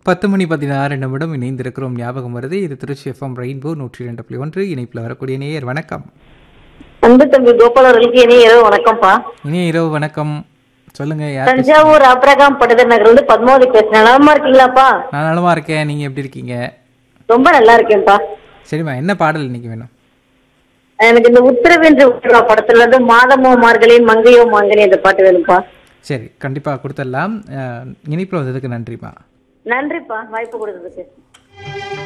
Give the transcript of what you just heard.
பத்து மணி பதினாறு நிமிடம் இணைந்திருக்கிறோம் ஞாபகம் வருது இது திருச்சி எஃப்எம் ரெயின்போ நூற்றி ரெண்டு புள்ளி ஒன்று இணைப்பில் வரக்கூடிய நேயர் வணக்கம் அன்பு தம்பி கோபால் அவர்களுக்கு இனிய இரவு வணக்கம்ப்பா இனிய இரவு வணக்கம் சொல்லுங்க யார் பேசு- தஞ்சாவூர் அப்ரகாம் படுதர் நகர்ல இருந்து பத்மாவதி பேசுறேன் நலமா இருக்கீங்களாப்பா நான் நலமா இருக்கேன் நீங்க எப்படி இருக்கீங்க ரொம்ப நல்லா இருக்கேன்ப்பா சரிம்மா என்ன பாடல் இன்னைக்கு வேணும் எனக்கு இந்த உத்தரவென்று உத்தரவா படத்துல இருந்து மாதமோ மார்கழி மங்கையோ மாங்கனி இந்த பாட்டு வேணும்ப்பா சரி கண்டிப்பா கொடுத்துடலாம் அஹ், இணைப்பில் வந்ததுக்கு நன்றிம்மா நன்றிப்பா வாய்ப்பு கொடுத்ததுக்கு